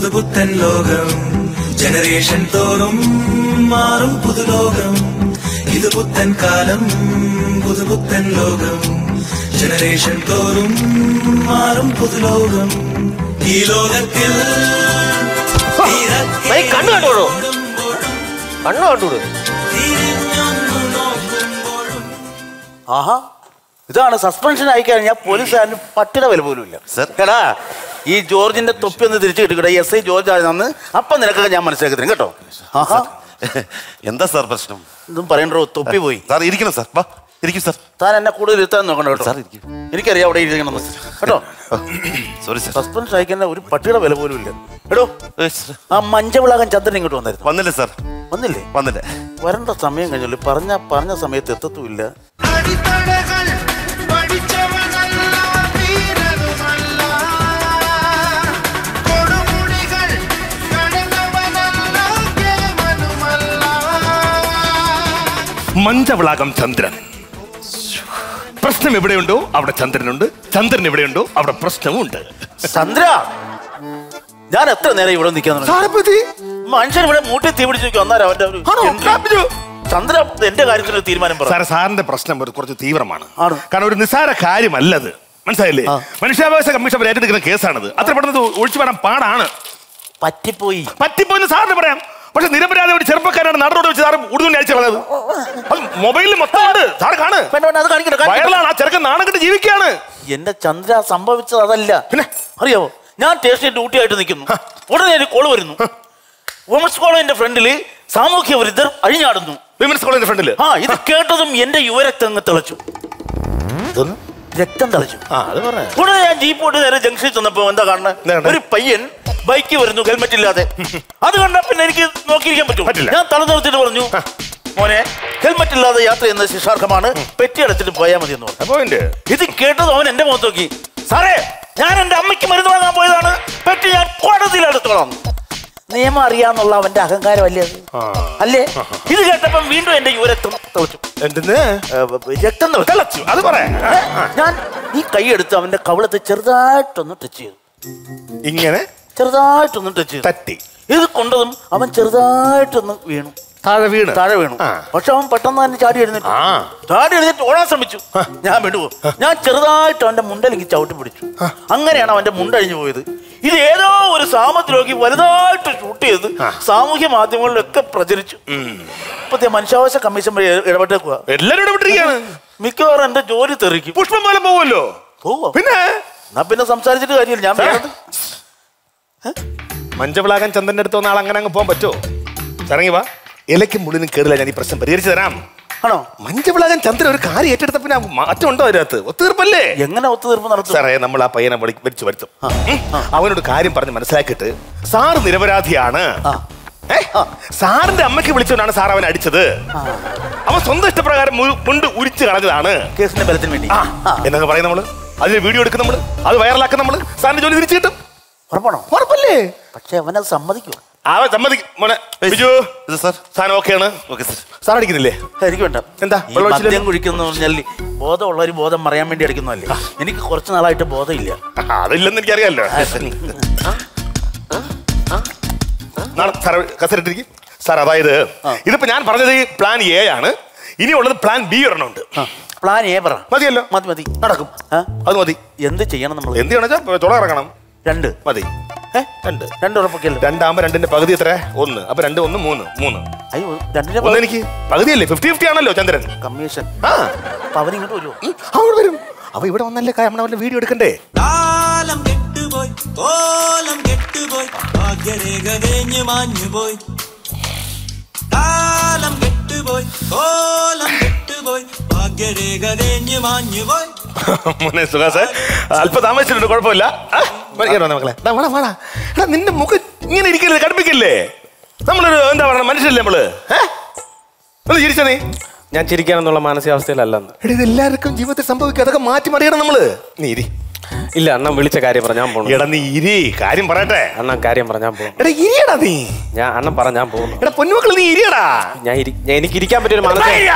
പുതുപുത്തൻ ലോകം ജനറേഷൻ തോറും മാറും പുതുലോകം ഇത് പുത്തൻ കാലം പുതുപുത്തൻ ലോകം ജനറേഷൻ തോറും മാറും പുതുലോകം ഈ ലോകത്തിൽ ഭൈ, കണ്ണ് കണ്ടോളൂ കണ്ണു കണ്ടോളൂ തിരിഞ്ഞൊന്നു നോക്കുമ്പോഴും ആഹാ ഇതാണ് സസ്പെൻഷൻ ആയി കഴിഞ്ഞാൽ പോലീസുകാരന് പട്ടിയുടെ വില പോലും ഇല്ല സർ. എടാ ഈ ജോർജിന്റെ തൊപ്പി ഒന്ന് തിരിച്ചു കിട്ടിക്കട്ടെ എസ് ഐ ജോർജ് ആണെന്ന് അപ്പം നിനക്കൊക്കെ ഞാൻ മനസ്സിലാക്കി തരും കേട്ടോ ആഹാ എന്താ സാർ പ്രശ്നം ഇതും പറയണ്ടോ തൊപ്പി പോയി സാർ ഇരിക്കണം സാർ വാ ഇരിക്കും സാർ താൻ എന്നെ കൂടുതൽ ഇരുത്താൻ നോക്കണ്ട കേട്ടോ സാർ ഇരിക്കും എനിക്കറിയാം അവിടെ ഇരിക്കണം കേട്ടോ സോറി സാർ സസ്പെൻഷൻ അയക്കുന്ന ഒരു പട്ടിയുടെ വില പോലും ഇല്ല എടോ ഏ, സർ. ആ മഞ്ചവിളാകൻ ചന്ദ്രൻ ഇങ്ങോട്ട് വന്നായിരുന്നു വന്നില്ല സാർ വന്നില്ലേ വന്നില്ല വരേണ്ട സമയം കഴിഞ്ഞല്ലോ പറഞ്ഞ പറഞ്ഞ സമയത്ത് എത്തത്തുമില്ല അടിത്തടകൾ പഠിച്ചവനല്ല വീരനുമല്ല കൊടുമുടികൾ കടന്നവനല്ല കേമനുമല്ല മഞ്ചവിളാകം ചന്ദ്രൻ പ്രശ്നം എവിടെയുണ്ടോ അവിടെ ചന്ദ്രനുണ്ട് ചന്ദ്രൻ എവിടെയുണ്ടോ അവിടെ പ്രശ്നവും ഉണ്ട് ചന്ദ്ര ഞാൻ എത്ര നേരം ഇവിടെ നിൽക്കാൻ മനുഷ്യൻ ഇവിടെ മൂട്ടി തീ പിടിച്ച് നിൽക്കും അന്നേരം അവന്റെ ഒരു entry. ചന്ദ്ര എന്റെ കാര്യത്തിൽ ഒരു തീരുമാനം പറ സാറേ സാറിന്റെ പ്രശ്നം ഒരു കുറച്ച് തീവ്രമാണ് ആണ്. കാരണം ഒരു നിസ്സാര കാര്യമല്ലത് മനസ്സിലായില്ലേ ആ. മനുഷ്യാവകാശ കമ്മീഷൻ വരെ ഏറ്റെടുക്കുന്ന കേസാണിത് അത്ര പെട്ടെന്ന് ഇത് ഒഴിച്ചു വരാൻ പാടാണ് പറ്റിപ്പോയി പറ്റിപ്പോയെന്ന് സാറിന് പറയാം പക്ഷെ നിരപരാധി ഒരു ചെറുപ്പക്കാരാണ് നടന്നോട് വെച്ച് സാറ് ഉടുതുണ്ടി അയച്ചു കളയത് അത് മൊബൈലിൽ മൊത്തം ഉണ്ട് സാറ് കാണ് വേണ്ട വേണ്ട അത് കാണിക്കണ്ട കാണിക്കണ്ട. വയറിലാണ് ആ ചെറുക്കൻ നാണം കെട്ട് ജീവിക്കുകയാണ് എന്റെ ചന്ദ്ര സംഭവിച്ചത് അതല്ല പിന്നെ? അറിയാവോ ഞാൻ സ്റ്റേഷനിൽ ഡ്യൂട്ടി ആയിട്ട് നിൽക്കുന്നു ഉടനെ ഒരു കോള് വരുന്നു വുമൻസ് കോളേജിന്റെ ഫ്രണ്ടിൽ സാമൂഹ്യ വിരുദ്ധർ അഴിഞ്ഞാടുന്നു വിമൻസ് കോളേജിന്റെ ഫ്രണ്ടില് ആ ഇത് കേട്ടതും എന്റെ യുവരക്തം അങ്ങ് തിളച്ചു ഇതൊന്ന് രക്തം തിളച്ചു ആ അത് പറ ഉടനെ ഞാൻ ജീപ്പോട്ട് നേരെ ജംഗ്ഷനിൽ ചെന്നപ്പോ എന്താ എന്താ കാണുന്നത് കണ്ടേ? ഒരു പയ്യൻ ബൈക്ക് വരുന്നു ഹെൽമെറ്റ് ഇല്ലാതെ അത് കണ്ടാ പിന്നെ എനിക്ക് നോക്കിയിരിക്കാൻ പറ്റും പറ്റില്ല. ഞാൻ തല നിർത്തിട്ട് പറഞ്ഞു മോനെ ഹെൽമെറ്റ് ഇല്ലാതെ യാത്ര ചെയ്യുന്നത് ശിക്ഷാർഹമാണ് പെറ്റി അടച്ചിട്ട് പോയാൽ മതി എന്ന് പറഞ്ഞു പോയിന്റ് ഇത് കേട്ടത് അവൻ എന്റെ മുഖത്ത് നോക്കി സാറേ ഞാൻ എന്റെ അമ്മയ്ക്ക് മരുന്ന് വാങ്ങാൻ പോയതാണ് പെറ്റി ഞാൻ കോടതിയിൽ എടുത്തോളാം നിയമം അറിയാന്നുള്ള അവന്റെ അഹങ്കാരമല്ലേ അത് അല്ലേ ഇത് കേട്ടപ്പം വീണ്ടും എന്റെ യുവരക്തം തിളച്ചു എന്തെന്ന് ഏ, രക്തം തിളച്ചു തിളച്ചു അത് പറയാ ഏ, ഞാൻ ഈ കൈ എടുത്ത് അവന്റെ കവിളത്ത് ചെറുതായിട്ടൊന്ന് ടച്ച് ചെയ്തു ഇങ്ങനെ ചെറുതായിട്ടൊന്ന് ടച്ച് ചെയ്തു തട്ടി ഇത് കൊണ്ടതും അവൻ ചെറുതായിട്ടൊന്ന് വീണു താഴെ വീണ് താഴെ വീണു ആ. പക്ഷെ അവൻ പെട്ടെന്ന് തന്നെ ചാടി എഴുന്നേറ്റു ആ. ചാടി എഴുന്നേറ്റ് ഓടാൻ ശ്രമിച്ചു ഞാൻ വിടുവോ ഞാൻ ചെറുതായിട്ട് അവന്റെ മുണ്ടലിക്ക് ചവിട്ടി പിടിച്ചു അങ്ങനെയാണ് അവന്റെ മുണ്ടഴിഞ്ഞു പോയത് ഇത് ഏതോ ഒരു സാമദ്രോഹി വലുതായിട്ട് ഷൂട്ട് ചെയ്ത് സാമൂഹ്യ മാധ്യമങ്ങളിലൊക്കെ പ്രചരിച്ചു ഇപ്പത്തെ മനുഷ്യാവകാശ കമ്മീഷൻ വഴി ഇടപെട്ടേക്കുക എല്ലാരും ഇടപെട്ടിരിക്കുകയാണ് മിക്കവാറും എന്റെ ജോലി തെറിക്കും പുഷ്പം പോലെ പോവുമല്ലോ പോവോ പിന്നെ എന്നാ പിന്നെ സംസാരിച്ചിട്ട് കാര്യമില്ല ഞാൻ വേണ്ടത് മഞ്ചവിളാകൻ ചന്ദ്രന്റെ അടുത്ത് വന്ന ആൾ അങ്ങനെ അങ്ങ് പോകാൻ പറ്റുമോ ഇറങ്ങി വാ ഇലയ്ക്കും മുള്ളിനും കേറില്ല ഞാൻ ഈ പ്രശ്നം പരിഹരിച്ചു തരാം ആണോ മഞ്ചവിളാകൻ ചന്ദ്രൻ ഒരു കാര്യം ഏറ്റെടുത്ത പിന്നെ മാറ്റം ഉണ്ടോ അതിനകത്ത് ഒത്തീർപ്പല്ലേ എങ്ങനെ ഒത്തുതീർപ്പ് നടത്തും സാറേ നമ്മൾ ആ പയ്യനെ വിളി- വിളിച്ചു വരുത്തും ഉം. അവനോട് കാര്യം പറഞ്ഞ് മനസ്സിലാക്കിയിട്ട് സാറ് നിരപരാധിയാണ് ഏ? സാറിന്റെ അമ്മയ്ക്ക് വിളിച്ചുകൊണ്ടാണ് സാർ അവൻ അടിച്ചത് അവൻ സ്വന്തം ഇഷ്ടപ്രകാരം മു- മുണ്ട് ഉരിച്ചു കളഞ്ഞതാണ് കേസിന്റെ ബലത്തിന് വേണ്ടി ആ എന്നൊക്കെ പറയും നമ്മള് അതിന് വീഡിയോ എടുക്കും നമ്മള് അത് വൈറലാക്കും നമ്മള് സാറിന്റെ ജോലി തിരിച്ചു കിട്ടും ഉറപ്പാണോ ഉറപ്പല്ലേ പക്ഷെ അവനത് സമ്മതിക്കുമോ അവൻ സമ്മതിക്കും മോനെ ബിജു ഇത് സാർ സാധനം ഓക്കെയാണ് ഓക്കെ സാർ സാർ അടിക്കുന്നില്ലേ എനിക്ക് വേണ്ട എന്താ? ഈ വെള്ളം ഒഴിച്ചില്ലല്ലോ? മദ്യം കുടിക്കുന്ന പറഞ്ഞാൽ ബോധമുള്ള ഒരു ബോധം മറയാൻ വേണ്ടി അടിക്കുന്നതല്ലേ എനിക്ക് കുറച്ച് നാളായിട്ട് ബോധമില്ല അതില്ലെന്ന് എനിക്കറിയാലോ നാളെ സാർ കസരിട്ടിരിക്കും സാർ അതായത് ഇതിപ്പോ ഞാൻ പറഞ്ഞത് പ്ലാൻ എ ആണ് ഇനിയുള്ളത് പ്ലാൻ ബി ഒരെണ്ണമുണ്ട് പ്ലാൻ ഏ പറ മതിയല്ലോ മതി മതി നടക്കും ആ? അത് മതി എന്ത് ചെയ്യണം നമ്മൾ എന്ത് ചെയ്യണം ചുള ഇറങ്ങണം രണ്ട് മതി ഏ? രണ്ട് രണ്ട് ഉറപ്പൊക്കെയല്ലോ രണ്ടാകുമ്പോ രണ്ടിന്റെ പകുതി എത്ര ഒന്ന് അപ്പൊ രണ്ട് ഒന്ന് മൂന്ന് മൂന്ന് അയ്യോ രണ്ടിന്റെ ഒന്ന് എനിക്ക് പകുതിയല്ലേ ഫിഫ്റ്റി ഫിഫ്റ്റി ആണല്ലോ ചന്ദ്രൻ കമ്മീഷൻ ആ അപ്പൊ അവനിങ്ങോട്ട് വരുമോ ഉം, അവിടെ വരും അപ്പൊ ഇവിടെ വന്നല്ലേ കാര്യം നമ്മളെ വീഡിയോ എടുക്കണ്ടേ കാലം കെട്ടുപോയി കോലം കെട്ടുപോയി ഭാഗ്യരേഖ തേഞ്ഞു മാഞ്ഞുപോയി കാലം കെട്ടുപോയി കോലം കെട്ടുപോയി ഭാഗ്യരേഖ തേഞ്ഞു മാഞ്ഞുപോയി മോനെ സുഖാസേ അല്പം താമസിച്ചിട്ടുണ്ട് കുഴപ്പമില്ല ആ, മതി, കേറ് വന്നേ മക്കളെ ദാ, വാടാ, വാടാ. എടാ നിന്റെ മുഖം ഇങ്ങനെ ഇരിക്കരുത് കടുപ്പിക്കല്ലേ നമ്മളൊരു എന്താ പറയുക മനുഷ്യല്ലേ നമ്മള് ഏ? ഒന്ന് ചിരിച്ച നീ ഞാൻ ചിരിക്കാനെന്നുള്ള മാനസികാവസ്ഥയിലല്ലെന്ന് എടാ ഇത് എല്ലാവർക്കും ജീവിതത്തിൽ സംഭവിക്കും അതൊക്കെ മാറ്റി മറിയണം നമ്മള് നീ ഇരി ഇല്ല അണ്ണൻ വിളിച്ച കാര്യം പറഞ്ഞാൻ പോണു എടാ നീ ഇരി കാര്യം പറയട്ടെ അണ്ണൻ കാര്യം പറഞ്ഞാൻ പോകും എടാ ഇരിയടാ നീ ഞാൻ അണ്ണൻ പറഞ്ഞാൻ പോകുന്നു എടാ പൊന്നുമക്കൾ നീ ഇരിയടാ ഞാൻ ഇരി- ഞാൻ എനിക്ക് ഇരിക്കാൻ പറ്റിയ ഒരു മാനസിക അയ്യ!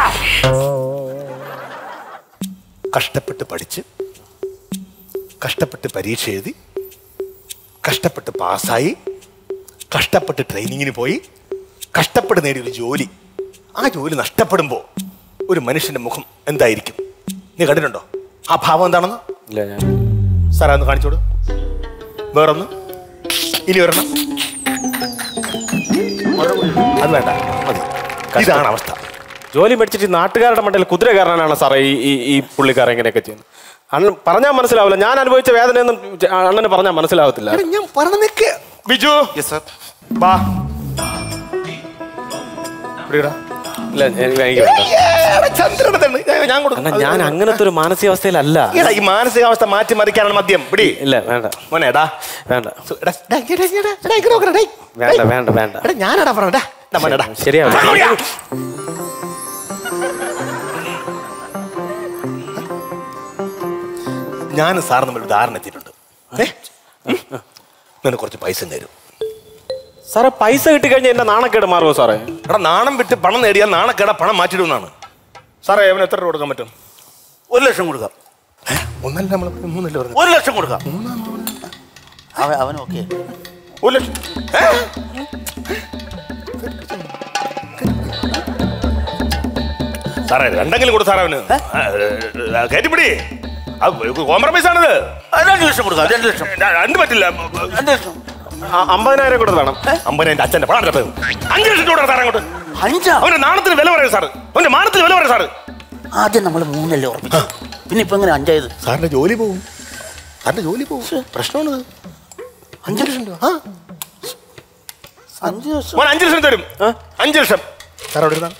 കഷ്ടപ്പെട്ട് പഠിച്ച് കഷ്ടപ്പെട്ട് പരീക്ഷ എഴുതി കഷ്ടപ്പെട്ട് പാസ്സായി കഷ്ടപ്പെട്ട് ട്രെയിനിങ്ങിന് പോയി കഷ്ടപ്പെട്ട് നേടിയ ഒരു ജോലി ആ ജോലി നഷ്ടപ്പെടുമ്പോൾ ഒരു മനുഷ്യന്റെ മുഖം എന്തായിരിക്കും നീ കണ്ടിട്ടുണ്ടോ ആ ഭാവം എന്താണെന്ന് ഇല്ല ഞാൻ സാറേ ഒന്ന് കാണിച്ചോട് വേറൊന്ന് ഇനി ഒരെണ്ണം അത് വേണ്ട മതി ഇതാണ് അവസ്ഥ ജോലി മേടിച്ചിട്ട് ഈ നാട്ടുകാരുടെ മണ്ടയിൽ കുതിര കയറാനാണ് സാറേ ഈ ഈ ഈ പുള്ളിക്കാരൻ ഇങ്ങനെയൊക്കെ ചെയ്യുന്നത് അണ്ണൻ പറഞ്ഞാൽ മനസ്സിലാവില്ല ഞാൻ അനുഭവിച്ച വേദനയൊന്നും ചെ- അണ്ണന് പറഞ്ഞാൽ മനസ്സിലാവത്തില്ല എടാ, ഞാൻ പറഞ്ഞു നിൽക്കുക ബിജു യെസ് സാർ വാ ഇവിടെടാ. ഇല്ല ഞാൻ- എനിക്ക് വേണ്ട. ഏറെ ചന്ദ്രനെ തന്നെ. ഞാൻ- ഞാൻ കൊടുക്കും. അണ്ണാ ഞാൻ അങ്ങനത്തെ ഒരു മാനസികാവസ്ഥയിലല്ല എടാ, ഈ മാനസികാവസ്ഥ മാറ്റി മറിക്കാനാണ് മദ്യം പിടി ഇല്ല വേണ്ട മോനെ എടാ വേണ്ട സു- എടാ, എടാ, എടാ, എടാ, എടാ, ഇങ്ങട് നോക്കടാ, ഡേയ്. വേണ്ട ഡേയ്. വേണ്ട വേണ്ട എടാ, ഞാനാടാ പറഞ്ഞ മോനെടാ ശരിയാവില്ല ഞാനും സാറും തമ്മിൽ ഒരു ധാരണ എത്തിയിട്ടുണ്ട് ഏ? ഉം. നിനക്ക് കുറച്ച് പൈസ തരും സാറേ പൈസ കിട്ടിക്കഴിഞ്ഞാൽ എന്റെ നാണക്കേട് മാറുമോ സാറേ എടാ നാണം വിട്ട് പണം നേടിയാൽ നാണക്കേടാ പണം മാറ്റിടുമെന്നാണ് സാറേ അവന് എത്ര രൂപ കൊടുക്കാൻ പറ്റും ഒരു ലക്ഷം കൊടുക്കാം ഒന്നല്ല നമ്മൾ മൂന്നല്ലേ പറഞ്ഞു ഒരു ലക്ഷം കൊടുക്കാം അവൻ അവൻ ഓക്കെ ഒരു ലക്ഷം ഏ? സാറേ രണ്ടെങ്കിലും കൊടു സാറേ അവന് ആ, കയറ്റിപ്പിടി കോംപ്രമൈസ് ആണിത് രണ്ട് ലക്ഷം കൊടുക്കാം രണ്ട് ലക്ഷം രണ്ട് പറ്റില്ല രണ്ട് ലക്ഷം ആ, അമ്പതിനായിരം കൂടെ വേണം അമ്പതിന് എന്റെ അച്ഛന്റെ പണം കണ്ടത് അഞ്ച് ലക്ഷം രൂപ സാറേ അങ്ങോട്ട് അഞ്ചാ അവന്റെ നാണത്തിന് വില പറയും സാറ് അവന്റെ മാനത്തിന് വില പറയും സാറ് ആദ്യം നമ്മൾ മൂന്നല്ലേ ഉറപ്പിച്ചു പിന്നെ ഇപ്പൊ എങ്ങനെ അഞ്ചായത് സാറിന്റെ ജോലി പോവും സാറിന്റെ ജോലി പോവും പ്രശ്നമാണിത് അഞ്ച് ലക്ഷം രൂപ ആ അഞ്ച് ലക്ഷം മോൻ അഞ്ച് ലക്ഷം തരും അഞ്ച് ലക്ഷം സാർ അവിടെ ഇരുന്നാ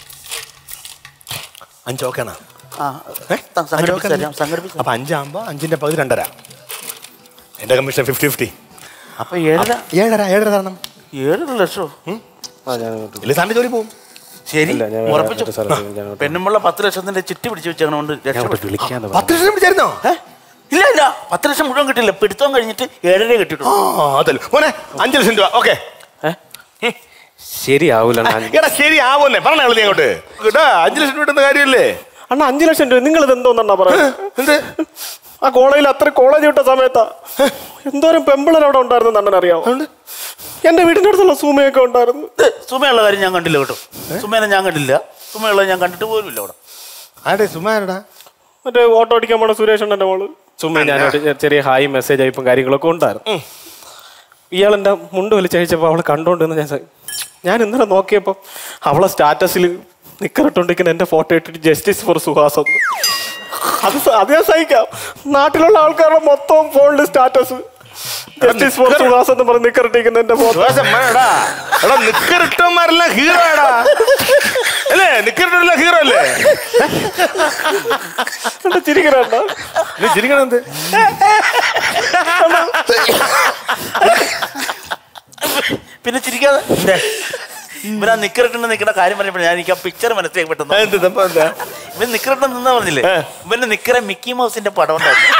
അഞ്ച് ഓക്കെയാണോ ആ ഏ? ത- സംഘടിപ്പിച്ച് അഞ്ച് ഓക്കെ തരാം, സംഘടിപ്പിച്ച് അപ്പൊ അഞ്ചാകുമ്പോ അഞ്ചിന്റെ പകുതി രണ്ടര എന്റെ കമ്മീഷൻ ഫിഫ്റ്റി ഫിഫ്റ്റി അപ്പൊ ഏഴര ഏഴര ഏഴര തരണം ഏഴര ലക്ഷോ ആ, ഞാൻ അങ്ങോട്ട് ഇല്ല സാറിന്റെ ജോലി പോവും ശരി ഇല്ല, ഞാൻ ഉറപ്പിച്ചു വേറെ സ്ഥലത്ത് ഞാൻ അങ്ങോട്ട് പെണ്ണുമ്പുള്ള പത്ത് ലക്ഷത്തിന്റെ ചിട്ടി പിടിച്ചു വെച്ചതുകൊണ്ട് ഞാൻ അങ്ങോട്ട് രക്ഷപ്പെട്ടു വിളിക്കാന്ന് പറഞ്ഞു. പത്ത് ലക്ഷം പിടിച്ചായിരുന്നോ ഏ? ഇല്ല ഇല്ല പത്ത് ലക്ഷം മുഴുവൻ കിട്ടില്ല പിടുത്തം കഴിഞ്ഞിട്ട് ഏഴര കിട്ടിയിട്ടു ആ അതല്ല മോനെ അഞ്ച് ലക്ഷം രൂപ ഓക്കെ ഏ? ശരിയാവൂല അണ്ണാ. എടാ ശരി ആവുന്നേ പറഞ്ഞ നീ അങ്ങോട്ട് കേട്ടാ അഞ്ച് ലക്ഷം രൂപ കിട്ടുന്ന കാര്യമല്ലേ അണ്ണാ അഞ്ചു ലക്ഷം രൂപ നിങ്ങൾ ഇത് എന്തോന്നാ പറയുന്നത് എന്ത് ആ കോളേജിൽ അത്ര കോളേജ് വിട്ട സമയത്താ എന്തോരം പെമ്പിളർ അവിടെ ഉണ്ടായിരുന്നു അണ്ണൻ അറിയാമോ എന്റെ വീടിന്റെ അടുത്തുള്ള സൂമയൊക്കെ ഉണ്ടായിരുന്നു സുമയുള്ള കാര്യം ഞാൻ കണ്ടില്ല കേട്ടോ സുമേനെ ഞാൻ കണ്ടില്ല സുമയുള്ളത് ഞാൻ കണ്ടിട്ട് പോലും ഇല്ല അവിടെ ആടെ സുമാരടാ മറ്റേ ഓട്ടോ ഓടിക്കാൻ പോണ സുരേഷ് അണ്ണന്റെ മോള് ചുമ്മാ ഞാൻ ചെറിയ ഹായ് മെസ്സേജ് അയപ്പും കാര്യങ്ങളൊക്കെ ഉണ്ടായിരുന്നു ഇയാൾ എന്റെ മുണ്ട് വലിച്ചഴിച്ചപ്പോ അവള് കണ്ടോണ്ടെന്ന് ഞാൻ സ- ഞാൻ ഇന്നലെ നോക്കിയപ്പോ അവളെ സ്റ്റാറ്റസിൽ നിക്കറിട്ടോണ്ടിരിക്കുന്ന എന്റെ ഫോട്ടോ ഇട്ടിട്ട് ജസ്റ്റിസ് ഫോർ സുഹാസ് എന്ന്. അത് സ- അത് ഞാൻ സഹിക്കാം നാട്ടിലുള്ള ആൾക്കാരുടെ മൊത്തം ഫോണിൽ സ്റ്റാറ്റസ് ജസ്റ്റിസ് ഫോർ സുഹാസ് എന്ന് പറഞ്ഞ് നിക്കറിട്ടിരിക്കുന്ന എന്റെ ഫോട്ടോ എടാ എടാ നിക്കറിട്ടന്മാരെല്ലാം ഹീറോ ആടാ അല്ലേ നിക്കറിട്ടുള്ള ഹീറോ അല്ലേ ചിരിക്കണ്ട നീ ചിരിക്കണം എന്ത് പിന്നെ ചിരിക്കാതെ ഇവനാ നിക്കറിട്ടുണ്ട് നിൽക്കുന്ന കാര്യം പറഞ്ഞപ്പോൾ ഞാൻ എനിക്ക് ആ പിക്ചർ മനസ്സിലേക്ക് പെട്ടെന്ന് എന്ത് സംഭവം എന്താ ഇവൻ നിക്കറിട്ട് നിന്നാ പറഞ്ഞില്ലേ ഇവന്റെ നിക്കറ മിക്കി മൗസിന്റെ പടം ഉണ്ടായിരുന്നു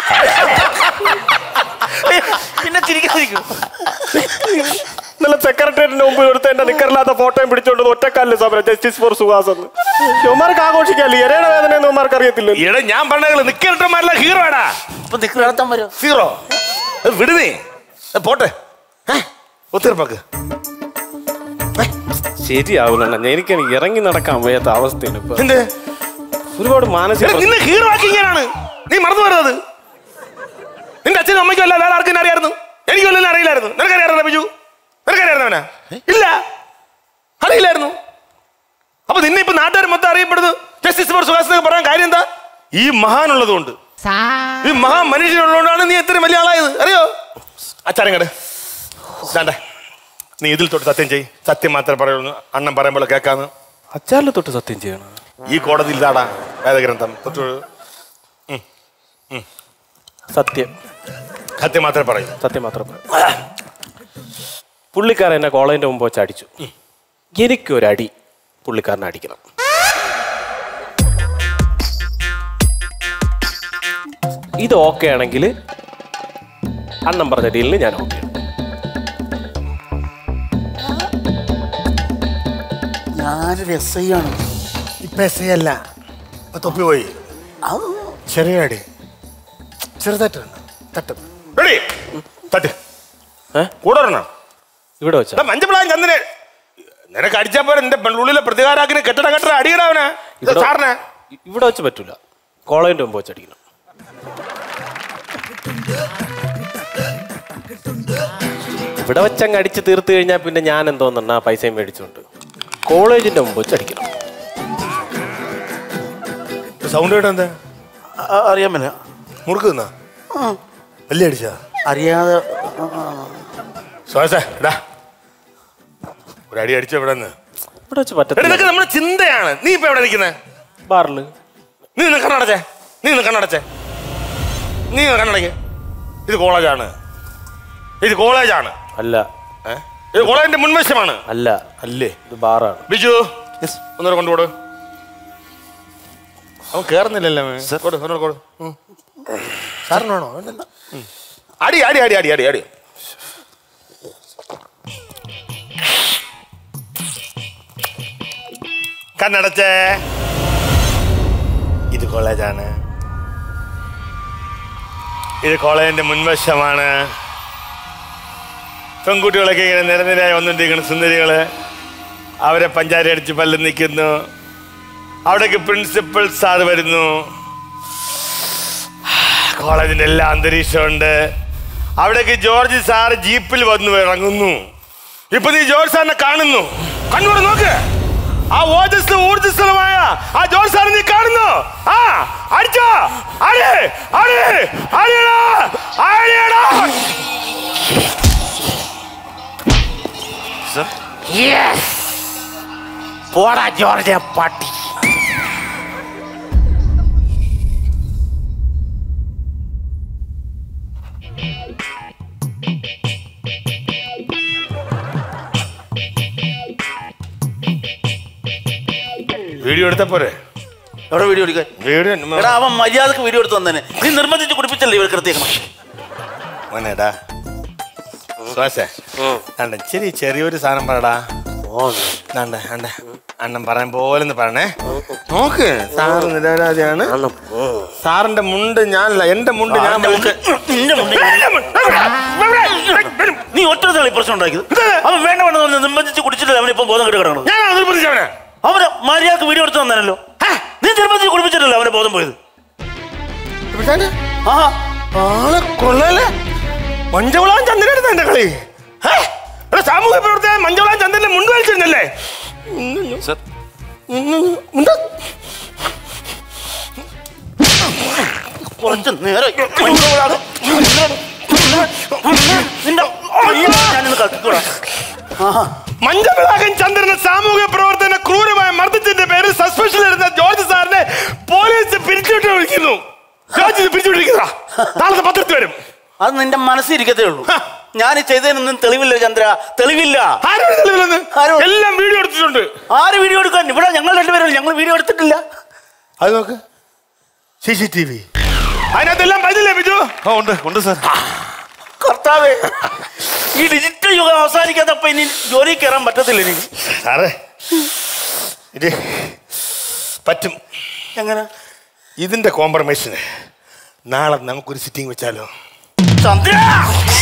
പിന്നെ ചിരിക്കാതിരിക്കും ഇന്നലെ സെക്രട്ടേറിയറ്റിന് മുമ്പിൽ എടുത്ത് എന്റെ നിക്കറില്ലാത്ത ഫോട്ടോയും പിടിച്ചോണ്ട് ഒറ്റക്കാലില് സമരം ജസ്റ്റിസ് ഫോർ സുഹാസ് എന്ന് ഇവന്മാർക്ക് ആഘോഷിക്കാല്ലേ എരയുടെ വേദന ഒന്നും ഇവന്മാർക്ക് അറിയത്തില്ല എടാ ഞാൻ പറഞ്ഞ നിക്കറിട്ടന്മാരെല്ലാം ഹീറോ ആടാ ഇപ്പൊ നിക്കർ നടത്താൻ വരും ഹീറോ വിടുന്നേ അത് പോട്ടെ ഒത്തിരിപ്പാക്ക് ശരിയാവൂല എനിക്ക് എനിക്ക് ഇറങ്ങി നടക്കാൻ വയ്യാത്ത അവസ്ഥയാണ് ഇപ്പൊ എന്ത് ഒരുപാട് മാനസിക എടാ, നിന്നെ ഹീറോ ആക്കി ഇങ്ങനെയാണ് നീ മറന്നു വരുന്നത് നിന്റെ അച്ഛനും അമ്മയ്ക്കും അല്ല വേറെ ആർക്കും അറിയായിരുന്നു എനിക്കും അല്ലെല്ലാം അറിയില്ലായിരുന്നു നിനക്കറിയായിരുന്നു ബിജു നിനക്കറിയായിരുന്നവനാ ഇല്ല അറിയില്ലായിരുന്നു അപ്പൊ നിന്നെ ഇപ്പൊ നാട്ടുകാർ മൊത്തം അറിയപ്പെടുന്നു ജസ്റ്റിസ് ഫോർ സുഹാസ് എന്നൊക്കെ പറയാൻ കാര്യം എന്താ ഈ മഹാനുള്ളത് കൊണ്ട് ഈ മഹാ മനുഷ്യനുള്ളതുകൊണ്ടാണ് നീ ഇത്രയും വലിയ ആളായത് അറിയോ അച്ചാരങ്ങട് ദാണ്ടെ നീ ഇതിൽ തൊട്ട് സത്യം ചെയ് സത്യം മാത്രമേ പറയുള്ളൂ അണ്ണൻ പറയുമ്പോൾ കേൾക്കാന്ന് അച്ചാറിൽ തൊട്ട് സത്യം ചെയ്യണം ഈ കോടതിയിൽ ഇതാടാ വേദഗ്രന്ഥം തൊട്ട് സത്യം സത്യം മാത്രമേ പറയൂ സത്യം മാത്രം പുള്ളിക്കാരൻ എന്നെ കോളേജിന്റെ മുമ്പ് വെച്ച് അടിച്ചു എനിക്കൊരടി പുള്ളിക്കാരനെ അടിക്കണം ഇത് ഓക്കെ ആണെങ്കിൽ അണ്ണൻ പറഞ്ഞ ഡീലിന് ഞാൻ ഓക്കെ ഞാനൊരു എസ് ഐ ആണ് ഇപ്പൊ എസ് അല്ല ഇപ്പൊ തൊപ്പി പോയി അത് ചെറിയ അടി ചെറുതായിട്ട് തട്ടും റെഡി തട്ട് ഏ? കൂടെ വരണം ഇവിടെ വെച്ചാ എടാ, മഞ്ഞപ്പിളാൻ ചന്ദ്രനെ നിനക്ക് അടിച്ചപ്പോ എന്റെ ഉള്ളിലെ പ്രതികാരാക്കിന് കെട്ടിട കെട്ടിട അടിക്കണവനെ ഇവിടെ- സാറിനെ ഇവിടെ വെച്ച് പറ്റൂല കോളേജിന്റെ മുമ്പ് വെച്ചടിക്കണം ഇവിടെ വെച്ചങ്ങ് അടിച്ച് തീർത്ത് കഴിഞ്ഞാൽ പിന്നെ ഞാൻ എന്തോന്നാ പൈസയും മേടിച്ചോണ്ട് കോളേജിന്റെ മുമ്പ് വെച്ച് അടിക്കണം സൗണ്ട് കേട്ടോ എന്താ അ- അറിയാൻ മേല മുറുക്ക് നിന്നാ വലിയ അടിച്ചാ അറിയാതെ ശ്വാസ എടാ ഒരു അടി അടിച്ച ഇവിടെ നിന്ന് ഇവിടെ വെച്ച് എടാ പറ്റത്തില്ല ഇതൊക്കെ നമ്മുടെ ചിന്തയാണ് നീ ഇപ്പൊ എവിടെ നിൽക്കുന്നേ ബാറില് നീ നിന്ന് കണ്ണടച്ചേ നീ നിന്ന് കണ്ണടച്ചേ നീ നിന്ന് കണ്ണടയ്ക്ക് ഇത് കോളേജാണ് ഇത് കോളേജാണ് അല്ല ഏ? ഇത് കോളേജിന്റെ മുൻവശമാണ് അല്ല അല്ലേ ഇത് ബാറാണ് ബിജു ഒന്നൂടെ കൊണ്ടുപോട് അവൻ കേറുന്നില്ലല്ലോ അവൻ. കൊടു, ഒന്നൂടെ കൊടു. ഉം. സാറിനാണോ വേണ്ടല്ലോ. ഉം. അടി അടി അടി അടി അടി അടി കണ്ണടച്ചേ ഇത് കോളേജാണ് ഇത് കോളേജിന്റെ മുൻവശമാണ് പെൺകുട്ടികളൊക്കെ ഇങ്ങനെ നിരനിരയായി വന്നുകൊണ്ടിരിക്കുന്ന സുന്ദരികള് അവരെ പഞ്ചാര അടിച്ച് പല്ല് നിൽക്കുന്നു അവിടേക്ക് പ്രിൻസിപ്പൽ സാർ വരുന്നു കോളേജിന്റെ എല്ലാ അന്തരീക്ഷമുണ്ട് അവിടേക്ക് ജോർജ് സാർ ജീപ്പിൽ വന്നു ഇറങ്ങുന്നു ഇപ്പൊ നീ ജോർജ് സാറിനെ കാണുന്നു കണ്ണൂടെ നോക്ക് ആ ഓജസ് ഊർജസ്വലമായ ആ ജോർജ് സാറിനെ നീ കാണുന്നു ആ അടിച്ചോ അടി അടി അടിയടാ അടിയടാ സർ പോടാ ജോർജ് പട്ടി വീഡിയോ എടുത്ത പോരെ എവിടെ വീഡിയോ എടുക്കാൻ വീഡിയോ എടാ അവൻ മര്യാദക്ക് വീഡിയോ എടുത്ത് തന്നെ നീ നിർബന്ധിച്ച് കുടിപ്പിച്ചല്ലേ ഇവർക്ക് എടുത്തേക്കണം മോനേടാ ശ്വാസേ അണ്ട ചെറിയ ചെറിയൊരു സാധനം പറടാ ദാണ്ട, അണ്ട അണ്ണൻ പറയാൻ പോലെന്ന് പറഞ്ഞേ നോക്ക് സാറ് നിരപരാധിയാണ് സാറിന്റെ മുണ്ട് ഞാനല്ല എന്റെ മുണ്ട് ഞാൻ വലിച്ച് നിന്റെ മുന്നിൽ നീ ഒറ്റ തള്ളി പ്രശ്നം ഉണ്ടാക്കിയത് അവൻ വേണ്ട വേണ്ട എന്ന് നിർബന്ധിച്ച് കുടിച്ചിട്ടില്ല അവൻ ഇപ്പം ബോധം കെട്ട് കിടക്കണം ഞാനാണ് നിർബന്ധിച്ചവനെ അവന് മര്യാദക്ക് വീഡിയോ എടുത്ത് തന്നാനല്ലോ നീ നിർബന്ധിച്ച് കുടിപ്പിച്ചിട്ടല്ലോ അവന്റെ ബോധം പോയത് ആ ആളെ കൊള്ളല്ലേ മഞ്ചവളാൻ ചന്ദ്രൻ എന്റെ കളി ഹേ? എടാ, സാമൂഹ്യ പ്രവർത്തകൻ മഞ്ചവളാൻ ചന്ദ്രന്റെ മുണ്ട് വലിച്ചിരുന്നല്ലേ സർ മുണ്ട് കുറച്ച് നേരം നിന്റെ ഞാനിന്ന് കത്തിക്കോളാം മഞ്ചവിളാകൻ ചന്ദ്രന്റെ സാമൂഹ്യ പ്രവർത്തന ക്രൂരമായി മർദ്ദിച്ചതിന്റെ പേരിൽ സസ്പെൻഷൻ എടുത്ത ജോർജ് സാറിനെ പോലീസ് പിരിച്ചുവിട്ട് വിളിക്കുന്നു ജോർജ് പിരിച്ചുവിട്ടിരിക്കുന്ന നാളത്തെ പത്രത്തിൽ വരും അത് നിന്റെ മനസ്സിൽ ഇരിക്കത്തേ ഉള്ളൂ ഞാൻ ഈ ചെയ്തതിനൊന്നും തെളിവില്ല ചന്ദ്ര തെളിവില്ല ആരോട് തെളിവില്ലെന്ന് ആരോട്? എല്ലാം വീഡിയോ എടുത്തിട്ടുണ്ട് ആര് വീഡിയോ എടുക്കാൻ ഇവിടെ ഞങ്ങൾ രണ്ടുപേരും ഞങ്ങൾ വീഡിയോ എടുത്തിട്ടില്ല അത് നോക്ക് സി സി ടി വി അതിനകത്തെല്ലാം പറ്റില്ലേ ബിജു ആ ഉണ്ട് ഉണ്ട് സർ കർത്താവേ ഈ ഡിജിറ്റൽ യുഗം അവസാനിക്കാത്തപ്പോ ഇനി ജോലി കയറാൻ പറ്റത്തില്ല എനിക്ക് സാറേ ഇത് പറ്റും എങ്ങനെ ഇതിന്റെ കോംപ്രമൈസിന് നാളെ നമുക്കൊരു സിറ്റിംഗ് വെച്ചാലോ ചന്ദ്ര